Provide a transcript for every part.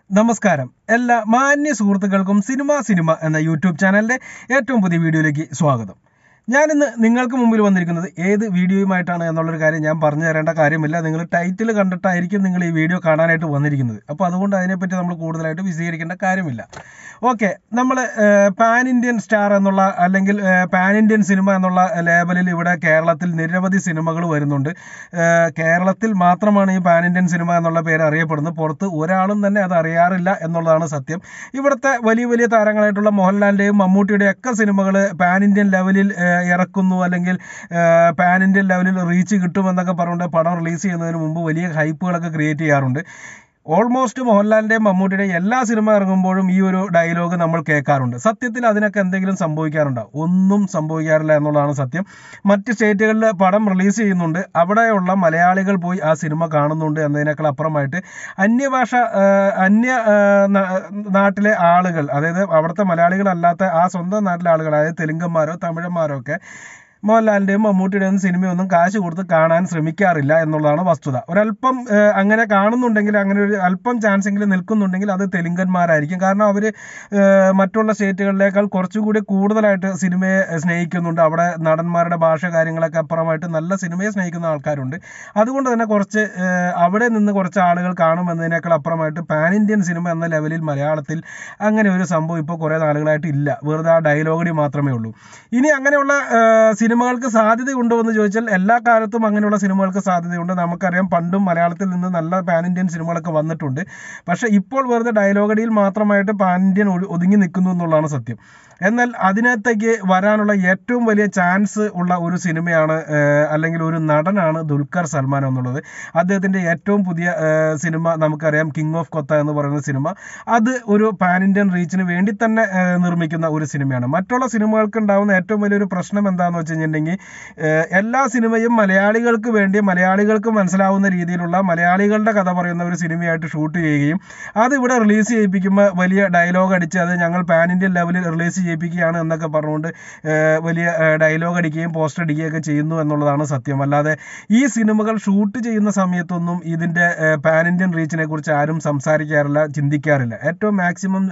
നമസ്കാരം എല്ലാ മാന്യ സുഹൃത്തുക്കൾക്കും സിനിമ സിനിമ എന്ന യൂട്യൂബ് ചാനലിന്റെ ഏറ്റവും പുതിയ വീഡിയോയിലേക്ക് സ്വാഗതം ഞാനിന്ന് നിങ്ങൾക്ക് മുമ്പിൽ വന്നിരിക്കുന്നത് ഏത് വീഡിയോയുമായിട്ടാണ് എന്നുള്ളൊരു കാര്യം ഞാൻ പറഞ്ഞു തരേണ്ട കാര്യമില്ല നിങ്ങൾ ടൈറ്റിൽ കണ്ടിട്ടായിരിക്കും നിങ്ങൾ ഈ വീഡിയോ കാണാനായിട്ട് വന്നിരിക്കുന്നത് അപ്പോൾ അതുകൊണ്ട് അതിനെപ്പറ്റി നമ്മൾ കൂടുതലായിട്ട് വിശദീകരിക്കേണ്ട കാര്യമില്ല ഓക്കെ നമ്മൾ പാൻ ഇന്ത്യൻ സ്റ്റാർ എന്നുള്ള അല്ലെങ്കിൽ പാൻ ഇന്ത്യൻ സിനിമ എന്നുള്ള ലേബലിൽ ഇവിടെ കേരളത്തിൽ നിരവധി സിനിമകൾ വരുന്നുണ്ട് ഏഹ് കേരളത്തിൽ മാത്രമാണ് ഈ പാൻ ഇന്ത്യൻ സിനിമ എന്നുള്ള പേര് അറിയപ്പെടുന്നത് പുറത്ത് ഒരാളും തന്നെ അത് അറിയാറില്ല എന്നുള്ളതാണ് സത്യം ഇവിടുത്തെ വലിയ വലിയ താരങ്ങളായിട്ടുള്ള മോഹൻലാലിൻ്റെയും മമ്മൂട്ടിയുടെയും ഒക്കെ സിനിമകൾ പാൻ ഇന്ത്യൻ ലെവലിൽ ഏഹ് ഇറക്കുന്നു അല്ലെങ്കിൽ ഏഹ് പാൻ ഇന്ത്യൻ ലെവലിൽ റീച്ച് കിട്ടുമെന്നൊക്കെ പറഞ്ഞുകൊണ്ട് പടം റിലീസ് ചെയ്യുന്നതിന് മുമ്പ് വലിയ ഹൈപ്പുകളൊക്കെ ക്രിയേറ്റ് ചെയ്യാറുണ്ട് ഓൾമോസ്റ്റ് മോഹൻലാലിൻ്റെയും മമ്മൂട്ടിയുടെയും എല്ലാ സിനിമ ഇറങ്ങുമ്പോഴും ഈ ഒരു ഡയലോഗ് നമ്മൾ കേൾക്കാറുണ്ട് സത്യത്തിൽ അതിനൊക്കെ എന്തെങ്കിലും സംഭവിക്കാറുണ്ടോ ഒന്നും സംഭവിക്കാറില്ല എന്നുള്ളതാണ് സത്യം മറ്റ് സ്റ്റേറ്റുകളിൽ പടം റിലീസ് ചെയ്യുന്നുണ്ട് അവിടെയുള്ള മലയാളികൾ പോയി ആ സിനിമ കാണുന്നുണ്ട് എന്നതിനേക്കാൾ അപ്പുറമായിട്ട് അന്യഭാഷ ആ, അന്യ ആ, ന- നാട്ടിലെ ആളുകൾ അതായത് അവിടുത്തെ മലയാളികളല്ലാത്ത ആ സ്വന്തം നാട്ടിലെ ആളുകൾ അതായത് തെലുങ്കന്മാരോ തമിഴന്മാരോ ഒക്കെ മോഹൻലാലിൻ്റെയും മമ്മൂട്ടിയുടെയും സിനിമയൊന്നും കാശ് കൊടുത്ത് കാണാൻ ശ്രമിക്കാറില്ല എന്നുള്ളതാണ് വസ്തുത ഒരല്പം ഏഹ്, അങ്ങനെ കാണുന്നുണ്ടെങ്കിൽ അങ്ങനെ ഒരു അല്പം ചാൻസ് എങ്കിലും നിൽക്കുന്നുണ്ടെങ്കിൽ അത് തെലുങ്കന്മാരായിരിക്കും കാരണം അവർ മറ്റുള്ള സ്റ്റേറ്റുകളിലേക്കാൾ കുറച്ചുകൂടി കൂടുതലായിട്ട് സിനിമയെ സ്നേഹിക്കുന്നുണ്ട് അവിടെ നടന്മാരുടെ ഭാഷ കാര്യങ്ങളൊക്കെ അപ്പുറമായിട്ട് നല്ല സിനിമയെ സ്നേഹിക്കുന്ന ആൾക്കാരുണ്ട് അതുകൊണ്ട് തന്നെ കുറച്ച് ഏഹ്, അവിടെ നിന്ന് കുറച്ച് ആളുകൾ കാണുമെന്നതിനേക്കാൾ അപ്പുറമായിട്ട് പാൻ ഇന്ത്യൻ സിനിമ എന്ന ലെവലിൽ മലയാളത്തിൽ അങ്ങനെ ഒരു സംഭവം ഇപ്പോൾ കുറേ നാളുകളായിട്ട് ഇല്ല വെറുതെ ആ ഡയലോഗടി മാത്രമേ ഉള്ളൂ ഇനി അങ്ങനെയുള്ള ഏഹ്, സിനിമകൾക്ക് സാധ്യതയുണ്ടോ എന്ന് ചോദിച്ചാൽ എല്ലാ കാലത്തും അങ്ങനെയുള്ള സിനിമകൾക്ക് സാധ്യതയുണ്ട് നമുക്കറിയാം പണ്ടും മലയാളത്തിൽ നിന്ന് നല്ല പാൻ ഇന്ത്യൻ സിനിമകളൊക്കെ വന്നിട്ടുണ്ട് പക്ഷെ ഇപ്പോൾ വെറുതെ ഡയലോഗടിയിൽ മാത്രമായിട്ട് പാൻ ഇന്ത്യൻ ഒഴു- ഒതുങ്ങി നിൽക്കുന്നു എന്നുള്ളതാണ് സത്യം എന്നാൽ അതിനകത്തേക്ക് വരാനുള്ള ഏറ്റവും വലിയ ചാൻസ് ഉള്ള ഒരു സിനിമയാണ് ഏഹ്, അല്ലെങ്കിൽ ഒരു നടനാണ് ദുൽഖർ സൽമാൻ എന്നുള്ളത് അദ്ദേഹത്തിന്റെ ഏറ്റവും പുതിയ ഏഹ്, സിനിമ നമുക്കറിയാം കിങ് ഓഫ് കൊത്ത എന്ന് പറയുന്ന സിനിമ അത് ഒരു പാൻ ഇന്ത്യൻ റീച്ചിന് വേണ്ടി തന്നെ ഏഹ്, നിർമ്മിക്കുന്ന ഒരു സിനിമയാണ് മറ്റുള്ള സിനിമകൾക്ക് ഉണ്ടാകുന്ന ഏറ്റവും വലിയൊരു പ്രശ്നം എന്താണെന്ന് വെച്ച് കഴിഞ്ഞിട്ടുണ്ടെങ്കിൽ ഏഹ്, എല്ലാ സിനിമയും മലയാളികൾക്ക് വേണ്ടി മലയാളികൾക്ക് മനസ്സിലാവുന്ന രീതിയിലുള്ള മലയാളികളുടെ കഥ പറയുന്ന ഒരു സിനിമയായിട്ട് ഷൂട്ട് ചെയ്യുകയും അത് ഇവിടെ റിലീസ് ചെയ്യിപ്പിക്കുമ്പോൾ വലിയ ഡയലോഗ് അടിച്ച് അത് ഞങ്ങൾ പാൻ ഇന്ത്യൻ ലെവലിൽ റിലീസ് ചെയ്യിപ്പിക്കുകയാണ് എന്നൊക്കെ പറഞ്ഞുകൊണ്ട് ഏഹ്, വലിയ ഡയലോഗ് അടിക്കുകയും പോസ്റ്റർ അടിക്കുകയൊക്കെ ചെയ്യുന്നു എന്നുള്ളതാണ് സത്യം അല്ലാതെ ഈ സിനിമകൾ ഷൂട്ട് ചെയ്യുന്ന സമയത്തൊന്നും ഇതിൻ്റെ പാൻ ഇന്ത്യൻ റീച്ചിനെ കുറിച്ച് ആരും സംസാരിക്കാറില്ല ചിന്തിക്കാറില്ല ഏറ്റവും മാക്സിമം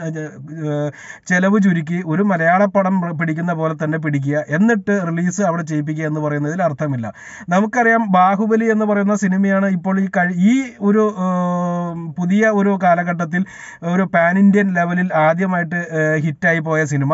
ചെലവ് ചുരുക്കി ഒരു മലയാള പടം പിടിക്കുന്ന പോലെ തന്നെ പിടിക്കുക എന്നിട്ട് റിലീസ് അവിടെ ചെയ്യിപ്പിക്കുക എന്ന് പറയുന്നതിൽ അർത്ഥമില്ല നമുക്കറിയാം ബാഹുബലി എന്ന് പറയുന്ന സിനിമയാണ് ഇപ്പോൾ ഈ കഴി ഈ ഒരു ഏഹ്, പുതിയ ഒരു കാലഘട്ടത്തിൽ ഒരു പാൻ ഇന്ത്യൻ ലെവലിൽ ആദ്യമായിട്ട് ഏഹ്, ഹിറ്റായി പോയ സിനിമ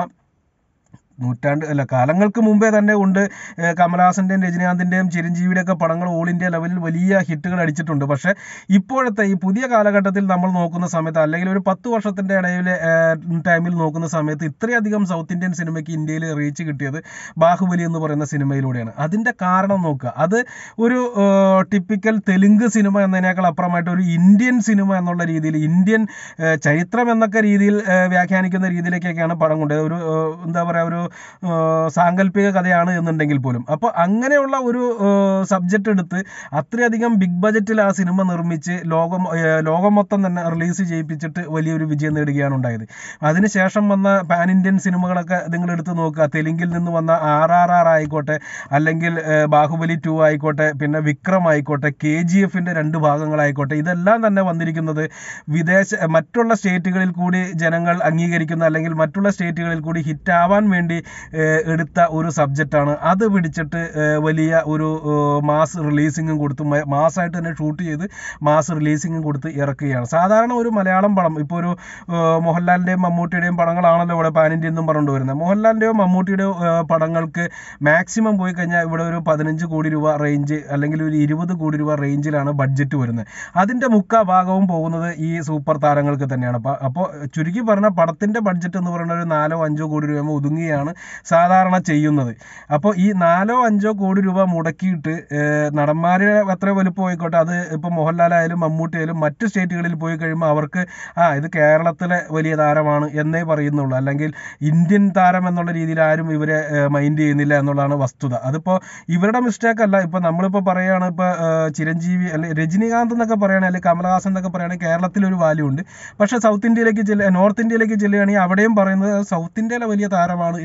നൂറ്റാണ്ട് അല്ല കാലങ്ങൾക്ക് മുമ്പേ തന്നെ ഉണ്ട് ഏഹ് കമലഹാസന്റെയും രജനീകാന്തിന്റെയും ചിരഞ്ജീവിയുടെ ഒക്കെ പടങ്ങൾ ഓൾ ഇന്ത്യ ലെവലിൽ വലിയ ഹിറ്റുകൾ അടിച്ചിട്ടുണ്ട് പക്ഷെ ഇപ്പോഴത്തെ ഈ പുതിയ കാലഘട്ടത്തിൽ നമ്മൾ നോക്കുന്ന സമയത്ത് അല്ലെങ്കിൽ ഒരു പത്ത് വർഷത്തിന്റെ ഇടയിലെ ടൈമിൽ നോക്കുന്ന സമയത്ത് ഇത്രയധികം സൗത്ത് ഇന്ത്യൻ സിനിമയ്ക്ക് ഇന്ത്യയിൽ റീച്ച് കിട്ടിയത് ബാഹുബലി എന്ന് പറയുന്ന സിനിമയിലൂടെയാണ് അതിന്റെ കാരണം നോക്കുക അത് ഒരു ടിപ്പിക്കൽ തെലുങ്ക് സിനിമ എന്നതിനേക്കാൾ അപ്പുറമായിട്ട് ഒരു ഇന്ത്യൻ സിനിമ എന്നുള്ള രീതിയിൽ ഇന്ത്യൻ ഏഹ് ചരിത്രം എന്നൊക്കെ രീതിയിൽ ഏഹ് വ്യാഖ്യാനിക്കുന്ന രീതിയിലേക്കൊക്കെയാണ് പടം കൊണ്ടത് ഒരു ഏഹ് എന്താ പറയുക ഒരു ഏഹ് സാങ്കല്പിക കഥയാണ് എന്നുണ്ടെങ്കിൽ പോലും അപ്പോൾ അങ്ങനെയുള്ള ഒരു സബ്ജക്റ്റ് എടുത്ത് അത്രയധികം ബിഗ് ബജറ്റിൽ ആ സിനിമ നിർമ്മിച്ച് ലോകം ഏഹ് ലോകം മൊത്തം തന്നെ റിലീസ് ചെയ്യിപ്പിച്ചിട്ട് വലിയൊരു വിജയം നേടുകയാണ് ഉണ്ടായത് അതിനുശേഷം വന്ന പാൻ ഇന്ത്യൻ സിനിമകളൊക്കെ നിങ്ങൾ എടുത്ത് നോക്കുക തെലുങ്കിൽ നിന്ന് വന്ന ആർ ആർ ആർ ആയിക്കോട്ടെ അല്ലെങ്കിൽ ഏഹ് ബാഹുബലി ടു ആയിക്കോട്ടെ പിന്നെ വിക്രം ആയിക്കോട്ടെ കെ ജി എഫിന്റെ രണ്ട് ഭാഗങ്ങളായിക്കോട്ടെ ഇതെല്ലാം തന്നെ വന്നിരിക്കുന്നത് വിദേശ മറ്റുള്ള സ്റ്റേറ്റുകളിൽ കൂടി ജനങ്ങൾ അംഗീകരിക്കുന്ന അല്ലെങ്കിൽ മറ്റുള്ള സ്റ്റേറ്റുകളിൽ കൂടി ഹിറ്റ് ആവാൻ വേണ്ടി ഏഹ്, എടുത്ത ഒരു സബ്ജക്റ്റാണ് അത് പിടിച്ചിട്ട് ഏഹ്, വലിയ ഒരു മാസ് റിലീസിങ്ങും കൊടുത്ത് മാസമായിട്ട് തന്നെ ഷൂട്ട് ചെയ്ത് മാസ് റിലീസിങ്ങും കൊടുത്ത് ഇറക്കുകയാണ് സാധാരണ ഒരു മലയാളം പടം ഇപ്പോൾ ഒരു ഏഹ്, മോഹൻലാലിൻ്റെയും മമ്മൂട്ടിയുടെയും പടങ്ങളാണല്ലോ ഇവിടെ പാൻ ഇന്ത്യ എന്നും പറഞ്ഞുകൊണ്ട് വരുന്നത് മോഹൻലാലിൻ്റെയോ മമ്മൂട്ടിയുടെയോ ഏഹ്, പടങ്ങൾക്ക് മാക്സിമം പോയി കഴിഞ്ഞാൽ ഇവിടെ ഒരു പതിനഞ്ച് കോടി രൂപ റേഞ്ച് അല്ലെങ്കിൽ ഒരു ഇരുപത് കോടി രൂപ റേഞ്ചിലാണ് ബഡ്ജറ്റ് വരുന്നത് അതിൻ്റെ മുക്കാ ഭാഗവും പോകുന്നത് ഈ സൂപ്പർ താരങ്ങൾക്ക് തന്നെയാണ് അപ്പോൾ അപ്പോൾ ചുരുക്കി പറഞ്ഞാൽ പടത്തിൻ്റെ ബഡ്ജറ്റ് എന്ന് പറയുന്ന ഒരു നാലോ അഞ്ചോ കോടി രൂപ ഒതുങ്ങുകയാണ് സാധാരണ ചെയ്യുന്നത് അപ്പോൾ ഈ നാലോ അഞ്ചോ കോടി രൂപ മുടക്കിയിട്ട് ഏഹ്, നടന്മാരുടെ എത്ര വലുപ്പം ആയിക്കോട്ടെ അത് ഇപ്പോൾ മോഹൻലാലായാലും മമ്മൂട്ടി ആയാലും മറ്റ് സ്റ്റേറ്റുകളിൽ പോയി കഴിയുമ്പോൾ അവർക്ക് ആ ഇത് കേരളത്തിലെ വലിയ താരമാണ് എന്നേ പറയുന്നുള്ളൂ അല്ലെങ്കിൽ ഇന്ത്യൻ താരം എന്നുള്ള രീതിയിൽ ആരും ഇവരെ മൈൻഡ് ചെയ്യുന്നില്ല എന്നുള്ളതാണ് വസ്തുത അതിപ്പോൾ ഇവരുടെ മിസ്റ്റേക്ക് അല്ല ഇപ്പോൾ നമ്മളിപ്പോൾ പറയുകയാണ് ഇപ്പോൾ ചിരഞ്ജീവി അല്ലെ രജനീകാന്ത് എന്നൊക്കെ പറയുകയാണെങ്കിൽ അല്ലെങ്കിൽ കമലഹാസൻ എന്നൊക്കെ പറയുകയാണെങ്കിൽ കേരളത്തിൽ ഒരു വാല്യൂ ഉണ്ട് പക്ഷേ സൗത്ത് ഇന്ത്യയിലേക്ക് ചെല്ലുക നോർത്ത് ഇന്ത്യയിലേക്ക് ചെല്ലുകയാണെങ്കിൽ അവിടെയും പറയുന്നത് സൗത്ത് ഇന്ത്യയിലെ വലിയ താരമാണ്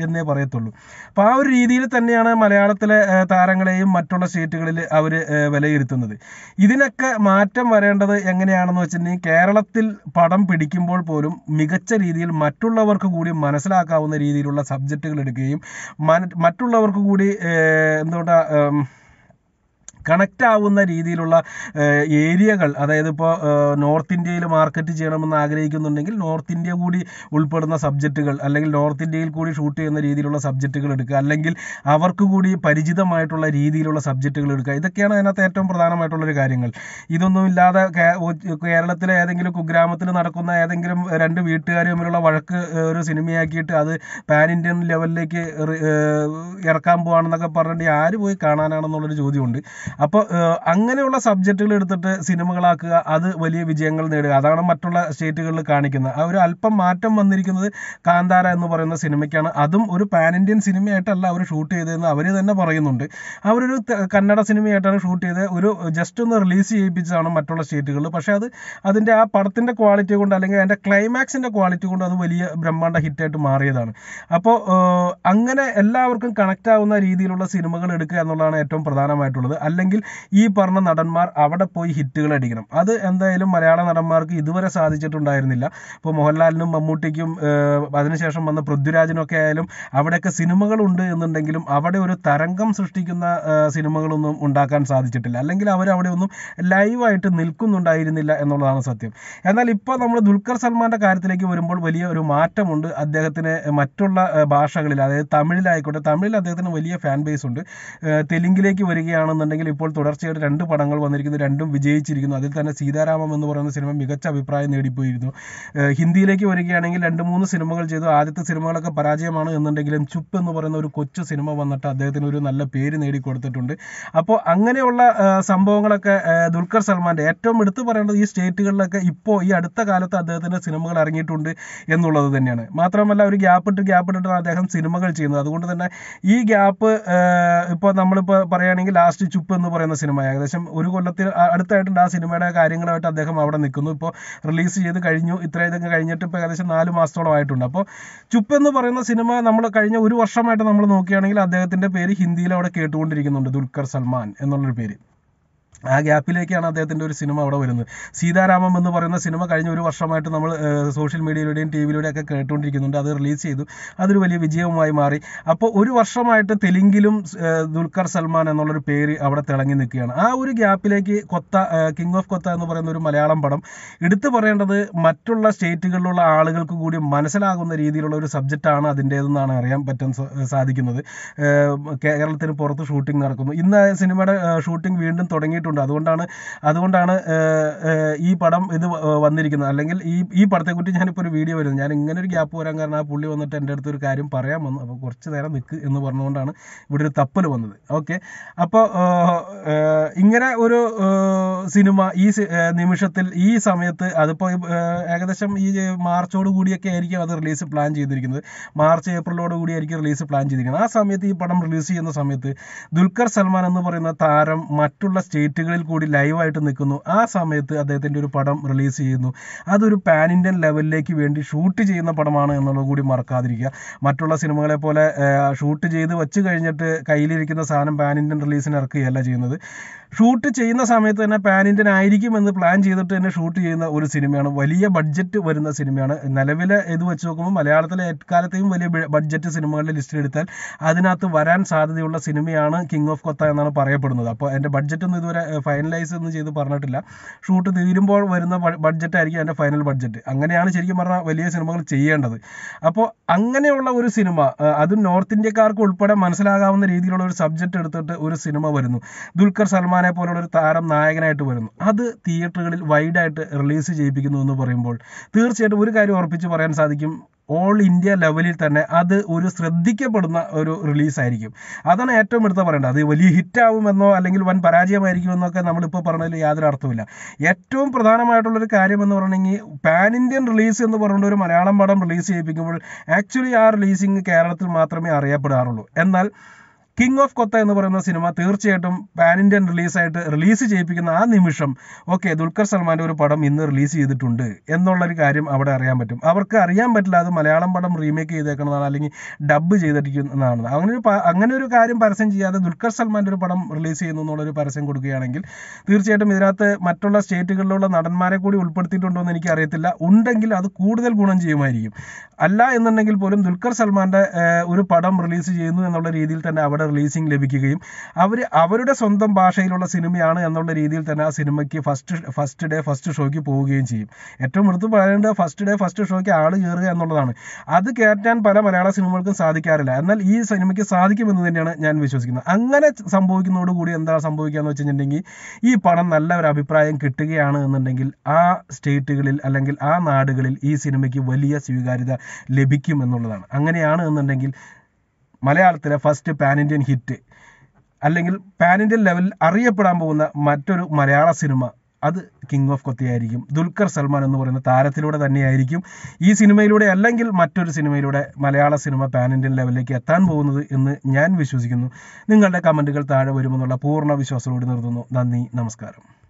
എന്നേ പറയത്തുള്ളൂ അപ്പോൾ ആ ഒരു രീതിയിൽ തന്നെയാണ് മലയാളത്തിലെ ഏഹ്, താരങ്ങളെയും മറ്റുള്ള സ്റ്റേറ്റുകളിൽ അവർ വിലയിരുത്തുന്നത് ഇതിനൊക്കെ മാറ്റം വരേണ്ടത് എങ്ങനെയാണെന്ന് വെച്ചിട്ടുണ്ടെങ്കിൽ കേരളത്തിൽ പടം പിടിക്കുമ്പോൾ പോലും മികച്ച രീതിയിൽ മറ്റുള്ളവർക്ക് കൂടി മനസ്സിലാക്കാവുന്ന രീതിയിലുള്ള സബ്ജക്റ്റുകൾ എടുക്കുകയും മന- മറ്റുള്ളവർക്ക് കൂടി ഏഹ്, എന്തുകൊണ്ടാ ഏം, കണക്റ്റ് ആവുന്ന രീതിയിലുള്ള ഏഹ്, ഏരിയകൾ അതായത് ഇപ്പോൾ നോർത്ത് ഇന്ത്യയിൽ മാർക്കറ്റ് ചെയ്യണമെന്ന് ആഗ്രഹിക്കുന്നുണ്ടെങ്കിൽ നോർത്ത് ഇന്ത്യ കൂടി ഉൾപ്പെടുന്ന സബ്ജക്റ്റുകൾ അല്ലെങ്കിൽ നോർത്ത് ഇന്ത്യയിൽ കൂടി ഷൂട്ട് ചെയ്യുന്ന രീതിയിലുള്ള സബ്ജക്റ്റുകൾ എടുക്കുക അല്ലെങ്കിൽ അവർക്ക് കൂടി പരിചിതമായിട്ടുള്ള രീതിയിലുള്ള സബ്ജക്റ്റുകൾ എടുക്കുക ഇതൊക്കെയാണ് അതിനകത്ത് ഏറ്റവും പ്രധാനമായിട്ടുള്ളൊരു കാര്യങ്ങൾ ഇതൊന്നും ഇല്ലാതെ കേ- ഒ- കേരളത്തിലെ ഏതെങ്കിലും കുഗ്രാമത്തിൽ നടക്കുന്ന ഏതെങ്കിലും രണ്ട് വീട്ടുകാർ തമ്മിലുള്ള വഴക്ക് ഏഹ്, ഒരു സിനിമയാക്കിയിട്ട് അത് പാൻ ഇന്ത്യൻ ലെവലിലേക്ക് റി- ഏഹ്, ഇറക്കാൻ പോവാണെന്നൊക്കെ പറഞ്ഞിട്ട് ആര് പോയി കാണാനാണെന്നുള്ളൊരു ചോദ്യമുണ്ട് അപ്പോൾ അങ്ങനെയുള്ള സബ്ജക്റ്റുകൾ എടുത്തിട്ട് സിനിമകളാക്കുക അത് വലിയ വിജയങ്ങൾ നേടുക അതാണ് മറ്റുള്ള സ്റ്റേറ്റുകളിൽ കാണിക്കുന്നത് ആ ഒരു അല്പം മാറ്റം വന്നിരിക്കുന്നത് കാന്താര എന്ന് പറയുന്ന സിനിമയ്ക്കാണ് അതും ഒരു പാൻ ഇന്ത്യൻ സിനിമയായിട്ടല്ല അവർ ഷൂട്ട് ചെയ്തതെന്ന് അവർ തന്നെ പറയുന്നുണ്ട് അവരൊരു ത- കന്നഡ സിനിമയായിട്ടാണ് ഷൂട്ട് ചെയ്തത് ഒരു ജസ്റ്റ് ഒന്ന് റിലീസ് ചെയ്യിപ്പിച്ചതാണ് മറ്റുള്ള സ്റ്റേറ്റുകളിൽ പക്ഷേ അത് അതിൻ്റെ ആ പടത്തിൻ്റെ ക്വാളിറ്റി കൊണ്ട് അല്ലെങ്കിൽ അതിൻ്റെ ക്ലൈമാക്സിൻ്റെ ക്വാളിറ്റി കൊണ്ട് അത് വലിയ ബ്രഹ്മാണ്ഡ ഹിറ്റായിട്ട് മാറിയതാണ് അപ്പോൾ അങ്ങനെ എല്ലാവർക്കും കണക്റ്റ് ആവുന്ന രീതിയിലുള്ള സിനിമകൾ എടുക്കുക എന്നുള്ളതാണ് ഏറ്റവും പ്രധാനമായിട്ടുള്ളത് അല്ലെങ്കിൽ ഈ പറഞ്ഞ നടന്മാർ അവിടെ പോയി ഹിറ്റുകൾ അടിക്കണം അത് എന്തായാലും മലയാള നടന്മാർക്ക് ഇതുവരെ സാധിച്ചിട്ടുണ്ടായിരുന്നില്ല ഇപ്പോൾ മോഹൻലാലിനും മമ്മൂട്ടിക്കും ഏഹ്, അതിനുശേഷം വന്ന പൃഥ്വിരാജിനും ഒക്കെ ആയാലും അവിടെയൊക്കെ സിനിമകളുണ്ട് എന്നുണ്ടെങ്കിലും അവിടെ ഒരു തരംഗം സൃഷ്ടിക്കുന്ന ഏഹ്, സിനിമകളൊന്നും ഉണ്ടാക്കാൻ സാധിച്ചിട്ടില്ല അല്ലെങ്കിൽ അവർ അവിടെ ഒന്നും ലൈവായിട്ട് നിൽക്കുന്നുണ്ടായിരുന്നില്ല എന്നുള്ളതാണ് സത്യം എന്നാൽ ഇപ്പോൾ നമ്മൾ ദുൽഖർ സൽമാന്റെ കാര്യത്തിലേക്ക് വരുമ്പോൾ വലിയ ഒരു മാറ്റമുണ്ട് അദ്ദേഹത്തിന് മറ്റുള്ള ഏഹ്, ഭാഷകളിൽ അതായത് തമിഴിലായിക്കോട്ടെ തമിഴിൽ അദ്ദേഹത്തിന് വലിയ ഫാൻ ബേസ് ഉണ്ട് ഏഹ്, തെലുങ്കിലേക്ക് വരികയാണെന്നുണ്ടെങ്കിൽ ഇപ്പോൾ തുടർച്ചയായിട്ട് രണ്ട് പടങ്ങൾ വന്നിരിക്കുന്നു രണ്ടും വിജയിച്ചിരിക്കുന്നു അതിൽ തന്നെ സീതാരാമം എന്ന് പറയുന്ന സിനിമ മികച്ച അഭിപ്രായം നേടിപ്പോയിരുന്നു ഏഹ്, ഹിന്ദിയിലേക്ക് വരികയാണെങ്കിൽ രണ്ട് മൂന്ന് സിനിമകൾ ചെയ്തു ആദ്യത്തെ സിനിമകളൊക്കെ പരാജയമാണ് എന്നുണ്ടെങ്കിലും ചുപ്പ് എന്ന് പറയുന്ന ഒരു കൊച്ചു സിനിമ വന്നിട്ട് അദ്ദേഹത്തിന് ഒരു നല്ല പേര് നേടിക്കൊടുത്തിട്ടുണ്ട് അപ്പോൾ അങ്ങനെയുള്ള ഏഹ്, സംഭവങ്ങളൊക്കെ ഏഹ്, ദുൽഖർ സൽമാന്റെ ഏറ്റവും എടുത്തു പറയേണ്ടത് ഈ സ്റ്റേറ്റുകളിലൊക്കെ ഇപ്പോൾ ഈ അടുത്ത കാലത്ത് അദ്ദേഹത്തിന്റെ സിനിമകൾ ഇറങ്ങിയിട്ടുണ്ട് എന്നുള്ളത് തന്നെയാണ് മാത്രമല്ല ഒരു ഗ്യാപ്പ് ഇട്ട് ഗ്യാപ്പ് ഇട്ടിട്ടാണ് അദ്ദേഹം സിനിമകൾ ചെയ്യുന്നത് അതുകൊണ്ട് തന്നെ ഈ ഗ്യാപ്പ് ഇപ്പോൾ നമ്മളിപ്പോൾ പറയുകയാണെങ്കിൽ ലാസ്റ്റ് ചുപ്പ് എന്ന് പറയുന്ന സിനിമ ഏകദേശം ഒരു കൊല്ലത്തിൽ അ- അടുത്തായിട്ടുണ്ട് ആ സിനിമയുടെ കാര്യങ്ങളുമായിട്ട് അദ്ദേഹം അവിടെ നിൽക്കുന്നു ഇപ്പോൾ റിലീസ് ചെയ്ത് കഴിഞ്ഞു ഇത്ര ഇതൊക്കെ കഴിഞ്ഞിട്ട് ഇപ്പോൾ ഏകദേശം നാല് മാസത്തോളം ആയിട്ടുണ്ട് അപ്പോൾ ചുപ്പ് എന്ന് പറയുന്ന സിനിമ നമ്മൾ കഴിഞ്ഞ ഒരു വർഷമായിട്ട് നമ്മൾ നോക്കുകയാണെങ്കിൽ അദ്ദേഹത്തിന്റെ പേര് ഹിന്ദിയിൽ അവിടെ കേട്ടുകൊണ്ടിരിക്കുന്നുണ്ട് ദുൽഖർ സൽമാൻ എന്നുള്ളൊരു പേര് ആ ഗ്യാപ്പിലേക്കാണ് അദ്ദേഹത്തിന്റെ ഒരു സിനിമ അവിടെ വരുന്നത് സീതാരാമം എന്ന് പറയുന്ന സിനിമ കഴിഞ്ഞ ഒരു വർഷമായിട്ട് നമ്മൾ സോഷ്യൽ മീഡിയയിലൂടെയും ടി വിയിലൂടെയും ഒക്കെ കേട്ടുകൊണ്ടിരിക്കുന്നുണ്ട് അത് റിലീസ് ചെയ്തു അതൊരു വലിയ വിജയവുമായി മാറി അപ്പോൾ ഒരു വർഷമായിട്ട് തെലുങ്കിലും ഏഹ്, ദുൽഖർ സൽമാൻ എന്നുള്ളൊരു പേര് അവിടെ തിളങ്ങി നിൽക്കുകയാണ് ആ ഒരു ഗ്യാപ്പിലേക്ക് കൊത്ത കിങ് ഓഫ് കൊത്ത എന്ന് പറയുന്ന ഒരു മലയാളം പടം എടുത്തു പറയേണ്ടത് മറ്റുള്ള സ്റ്റേറ്റുകളിലുള്ള ആളുകൾക്ക് കൂടി മനസ്സിലാകുന്ന രീതിയിലുള്ള ഒരു സബ്ജക്റ്റാണ് അതിൻ്റേതെന്നാണ് അറിയാൻ പറ്റാൻ സ- സാധിക്കുന്നത് ഏഹ്, കേരളത്തിന് പുറത്ത് ഷൂട്ടിംഗ് നടക്കുന്നു ഇന്ന് ആ സിനിമയുടെ ഷൂട്ടിംഗ് വീണ്ടും തുടങ്ങിയിട്ടുണ്ട് അതുകൊണ്ടാണ് അതുകൊണ്ടാണ് ഏഹ്, ഏഹ്, ഈ പടം ഇത് വ- വന്നിരിക്കുന്നത് അല്ലെങ്കിൽ ഈ ഈ പടത്തെക്കുറിച്ച് ഞാനിപ്പോൾ ഒരു വീഡിയോ വരുന്നത് ഞാൻ ഇങ്ങനെ ഒരു ഗ്യാപ്പ് വരാൻ കാരണം ആ പുള്ളി വന്നിട്ട് എൻ്റെ അടുത്ത് ഒരു കാര്യം പറയാൻ വന്നു അപ്പോൾ കുറച്ച് നേരം നിൽക്ക് എന്ന് പറഞ്ഞുകൊണ്ടാണ് ഇവിടെ ഒരു തപ്പൽ വന്നത് ഓക്കെ അപ്പോൾ ഇങ്ങനെ ഒരു ഏഹ്, സിനിമ ഈ സി- ഏഹ്, നിമിഷത്തിൽ ഈ സമയത്ത് അതിപ്പോൾ ഏകദേശം ഈ മാർച്ചോട് കൂടിയൊക്കെ ആയിരിക്കും അത് റിലീസ് പ്ലാൻ ചെയ്തിരിക്കുന്നത് മാർച്ച് ഏപ്രിലോട് കൂടിയായിരിക്കും റിലീസ് പ്ലാൻ ചെയ്തിരിക്കുന്നത് ആ സമയത്ത് ഈ പടം റിലീസ് ചെയ്യുന്ന സമയത്ത് ദുൽഖർ സൽമാൻ എന്ന് പറയുന്ന താരം മറ്റുള്ള സ്റ്റേറ്റുകളിൽ കൂടി ലൈവായിട്ട് നിൽക്കുന്നു ആ സമയത്ത് അദ്ദേഹത്തിൻ്റെ ഒരു പടം റിലീസ് ചെയ്യുന്നു അതൊരു പാൻ ഇന്ത്യൻ ലെവലിലേക്ക് വേണ്ടി ഷൂട്ട് ചെയ്യുന്ന പടമാണ് എന്നുള്ളത് കൂടി മറക്കാതിരിക്കുക മറ്റുള്ള സിനിമകളെ പോലെ ഷൂട്ട് ചെയ്ത് വെച്ച് കഴിഞ്ഞിട്ട് കയ്യിലിരിക്കുന്ന സാധനം പാൻ ഇന്ത്യൻ റിലീസിന് ഇറക്കുകയല്ല ചെയ്യുന്നത് ഷൂട്ട് ചെയ്യുന്ന സമയത്ത് തന്നെ പാൻ ഇന്ത്യൻ ആയിരിക്കും എന്ന് പ്ലാൻ ചെയ്തിട്ട് തന്നെ ഷൂട്ട് ചെയ്യുന്ന ഒരു സിനിമയാണ് വലിയ ബഡ്ജറ്റ് വരുന്ന സിനിമയാണ് നിലവിലെ ഇത് വെച്ച് നോക്കുമ്പോൾ മലയാളത്തിലെ എക്കാലത്തെയും വലിയ ബഡ്ജറ്റ് സിനിമകളുടെ ലിസ്റ്റിൽ എടുത്താൽ അതിനകത്ത് വരാൻ സാധ്യതയുള്ള സിനിമയാണ് കിങ് ഓഫ് കൊത്ത എന്നാണ് പറയപ്പെടുന്നത് അപ്പോൾ എൻ്റെ ബഡ്ജറ്റ് ഒന്നും ഇതുവരെ ഫൈനലൈസ് ഒന്നും ചെയ്ത് പറഞ്ഞിട്ടില്ല ഷൂട്ട് തീരുമ്പോൾ വരുന്ന ബഡ്ജറ്റ് ആയിരിക്കും എൻ്റെ ഫൈനൽ ബഡ്ജറ്റ് അങ്ങനെയാണ് ശരിക്കും പറഞ്ഞാൽ വലിയ സിനിമകൾ ചെയ്യേണ്ടത് അപ്പോൾ അങ്ങനെയുള്ള ഒരു സിനിമ ആ, അതും നോർത്ത് ഇന്ത്യക്കാർക്ക് ഉൾപ്പെടെ മനസ്സിലാകാവുന്ന രീതിയിലുള്ള ഒരു സബ്ജക്റ്റ് എടുത്തിട്ട് ഒരു സിനിമ വരുന്നു ദുൽഖർ സൽമാനെ പോലുള്ള ഒരു താരം നായകനായിട്ട് വരുന്നു അത് തിയേറ്ററുകളിൽ വൈഡായിട്ട് റിലീസ് ചെയ്യിപ്പിക്കുന്നു എന്ന് പറയുമ്പോൾ തീർച്ചയായിട്ടും ഒരു കാര്യം ഉറപ്പിച്ച് പറയാൻ സാധിക്കും ഓൾ ഇന്ത്യ ലെവലിൽ തന്നെ അത് ഒരു ശ്രദ്ധിക്കപ്പെടുന്ന ഒരു റിലീസായിരിക്കും അതാണ് ഏറ്റവും എടുത്ത് പറയേണ്ടത് അത് വലിയ ഹിറ്റാവുമെന്നോ അല്ലെങ്കിൽ വൻ പരാജയമായിരിക്കുമെന്നൊക്കെ നമ്മളിപ്പോൾ പറഞ്ഞതിൽ യാതൊരു അർത്ഥമില്ല ഏറ്റവും പ്രധാനമായിട്ടുള്ളൊരു കാര്യം എന്ന് പറഞ്ഞെങ്കിൽ പാൻ ഇന്ത്യൻ റിലീസ് എന്ന് പറഞ്ഞുകൊണ്ട് ഒരു മലയാളം പടം റിലീസ് ചെയ്യിപ്പിക്കുമ്പോൾ ആക്ച്വലി ആ റിലീസിങ് കേരളത്തിൽ മാത്രമേ അറിയപ്പെടാറുള്ളൂ എന്നാൽ കിങ് ഓഫ് കൊത്ത എന്ന് പറയുന്ന സിനിമ തീർച്ചയായിട്ടും പാൻ ഇന്ത്യൻ റിലീസായിട്ട് റിലീസ് ചെയ്യിപ്പിക്കുന്ന ആ നിമിഷം ഓക്കെ ദുൽഖർ സൽമാൻ്റെ ഒരു പടം ഇന്ന് റിലീസ് ചെയ്തിട്ടുണ്ട് എന്നുള്ളൊരു കാര്യം അവിടെ അറിയാൻ പറ്റും അവർക്ക് അറിയാൻ പറ്റില്ല അത് മലയാളം പടം റീമേക്ക് ചെയ്തേക്കുന്നതാണ് അല്ലെങ്കിൽ ഡബ് ചെയ്തിരിക്കുന്നതാണ് അങ്ങനെ ഒരു പ- അങ്ങനെ ഒരു കാര്യം പരസ്യം ചെയ്യാതെ ദുൽഖർ സൽമാൻ്റെ ഒരു പടം റിലീസ് ചെയ്യുന്നു എന്നുള്ളൊരു പരസ്യം കൊടുക്കുകയാണെങ്കിൽ തീർച്ചയായിട്ടും ഇതിനകത്ത് മറ്റുള്ള സ്റ്റേറ്റുകളിലുള്ള നടന്മാരെ കൂടി ഉൾപ്പെടുത്തിയിട്ടുണ്ടോ എന്ന് എനിക്ക് അറിയത്തില്ല ഉണ്ടെങ്കിൽ അത് കൂടുതൽ ഗുണം ചെയ്യുമായിരിക്കും അല്ല എന്നുണ്ടെങ്കിൽ പോലും ദുൽഖർ സൽമാൻ്റെ ഏഹ്, ഒരു പടം റിലീസ് ചെയ്യുന്നു എന്നുള്ള രീതിയിൽ തന്നെ അവിടെ റിലീസിങ് ലഭിക്കുകയും അവർ അവരുടെ സ്വന്തം ഭാഷയിലുള്ള സിനിമയാണ് എന്നുള്ള രീതിയിൽ തന്നെ ആ സിനിമയ്ക്ക് ഫസ്റ്റ് ഫസ്റ്റ് ഡേ ഫസ്റ്റ് ഷോയ്ക്ക് പോവുകയും ചെയ്യും ഏറ്റവും എടുത്ത് പറയേണ്ടത് ഫസ്റ്റ് ഡേ ഫസ്റ്റ് ഷോയ്ക്ക് ആൾ കയറുക എന്നുള്ളതാണ് അത് കയറ്റാൻ പല മലയാള സിനിമകൾക്കും സാധിക്കാറില്ല എന്നാൽ ഈ സിനിമയ്ക്ക് സാധിക്കുമെന്ന് തന്നെയാണ് ഞാൻ വിശ്വസിക്കുന്നത് അങ്ങനെ സംഭവിക്കുന്നതോടുകൂടി എന്താ സംഭവിക്കുക എന്ന് വെച്ചിട്ടുണ്ടെങ്കിൽ ഈ പടം നല്ല ഒരു അഭിപ്രായം കിട്ടുകയാണ് എന്നുണ്ടെങ്കിൽ ആ സ്റ്റേറ്റുകളിൽ അല്ലെങ്കിൽ ആ നാടുകളിൽ ഈ സിനിമയ്ക്ക് വലിയ സ്വീകാര്യത ലഭിക്കും എന്നുള്ളതാണ് അങ്ങനെയാണ് എന്നുണ്ടെങ്കിൽ മലയാളത്തിലെ ഫസ്റ്റ് പാൻ ഇന്ത്യൻ ഹിറ്റ് അല്ലെങ്കിൽ പാൻ ഇന്ത്യൻ ലെവലിൽ അറിയപ്പെടാൻ പോകുന്ന മറ്റൊരു മലയാള സിനിമ അത് കിങ് ഓഫ് കൊത്തിയായിരിക്കും ദുൽഖർ സൽമാൻ എന്ന് പറയുന്ന താരത്തിലൂടെ തന്നെയായിരിക്കും ഈ സിനിമയിലൂടെ അല്ലെങ്കിൽ മറ്റൊരു സിനിമയിലൂടെ മലയാള സിനിമ പാൻ ഇന്ത്യൻ ലെവലിലേക്ക് എത്താൻ പോകുന്നത് എന്ന് ഞാൻ വിശ്വസിക്കുന്നു നിങ്ങളുടെ കമൻറ്റുകൾ താഴെ വരുമെന്നുള്ള പൂർണ്ണ വിശ്വാസത്തോടെ നിർത്തുന്നു നന്ദി നമസ്കാരം